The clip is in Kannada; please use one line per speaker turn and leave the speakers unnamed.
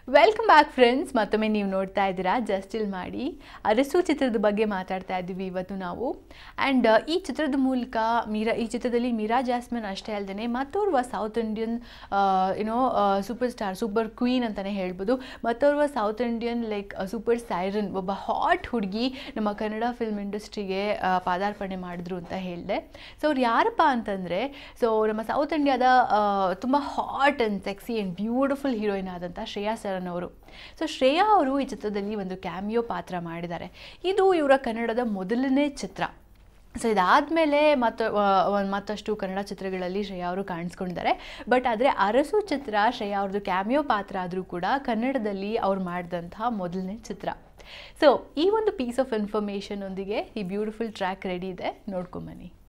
ವೆಲ್ಕಮ್ ಬ್ಯಾಕ್ ಫ್ರೆಂಡ್ಸ್ ಮತ್ತೊಮ್ಮೆ ನೀವು ನೋಡ್ತಾ ಇದ್ದೀರಾ ಜಸ್ಟಿಲ್ ಮಾಡಿ ಅರಸು ಚಿತ್ರದ ಬಗ್ಗೆ ಮಾತಾಡ್ತಾ ಇದ್ದೀವಿ ಇವತ್ತು ನಾವು ಆ್ಯಂಡ್ ಈ ಚಿತ್ರದ ಮೂಲಕ ಮೀರಾ ಈ ಚಿತ್ರದಲ್ಲಿ ಮೀರಾ ಜಾಸ್ಮಿನ್ ಅಷ್ಟೇ ಅಲ್ಲದೆ ಮತ್ತೋರ್ವ South Indian you know super star super queen ಅಂತಲೇ ಹೇಳ್ಬೋದು ಮತ್ತೋರ್ವ South Indian like super siren ಒಬ್ಬ ಹಾಟ್ ಹುಡುಗಿ ನಮ್ಮ ಕನ್ನಡ ಫಿಲ್ಮ್ ಇಂಡಸ್ಟ್ರಿಗೆ ಪಾದಾರ್ಪಣೆ ಮಾಡಿದ್ರು ಅಂತ ಹೇಳಿದೆ ಸೊ ಅವ್ರು ಯಾರಪ್ಪ ಅಂತಂದರೆ ಸೊ ನಮ್ಮ ಸೌತ್ ಇಂಡಿಯಾದ ತುಂಬ hot and sexy and beautiful heroine ಆದಂಥ ಶ್ರೇಯಾ ಸರನ್ ಅವರು ಸೊ ಶ್ರೇಯಾ ಅವರು ಈ ಚಿತ್ರದಲ್ಲಿ ಒಂದು ಕ್ಯಾಮಿಯೋ ಪಾತ್ರ ಮಾಡಿದ್ದಾರೆ ಇದು ಇವರ ಕನ್ನಡದ ಮೊದಲನೇ ಚಿತ್ರ ಸೊ ಇದಾದಮೇಲೆ ಮತ್ತು ಒಂದು ಮತ್ತಷ್ಟು ಕನ್ನಡ ಚಿತ್ರಗಳಲ್ಲಿ ಶ್ರೇಯಾ ಅವರು ಕಾಣಿಸ್ಕೊಂಡಿದ್ದಾರೆ ಬಟ್ ಆದರೆ ಅರಸು ಚಿತ್ರ ಶ್ರೇಯಾ ಅವ್ರದ್ದು ಕ್ಯಾಮಿಯೋ ಪಾತ್ರ ಆದರೂ ಕೂಡ ಕನ್ನಡದಲ್ಲಿ ಅವ್ರು ಮಾಡಿದಂತಹ ಮೊದಲನೇ ಚಿತ್ರ ಸೊ ಈ ಒಂದು ಪೀಸ್ ಆಫ್ ಇನ್ಫಾರ್ಮೇಷನ್ ಒಂದಿಗೆ ಈ ಬ್ಯೂಟಿಫುಲ್ ಟ್ರ್ಯಾಕ್ ರೆಡಿ ಇದೆ ನೋಡ್ಕೊಂಬನ್ನಿ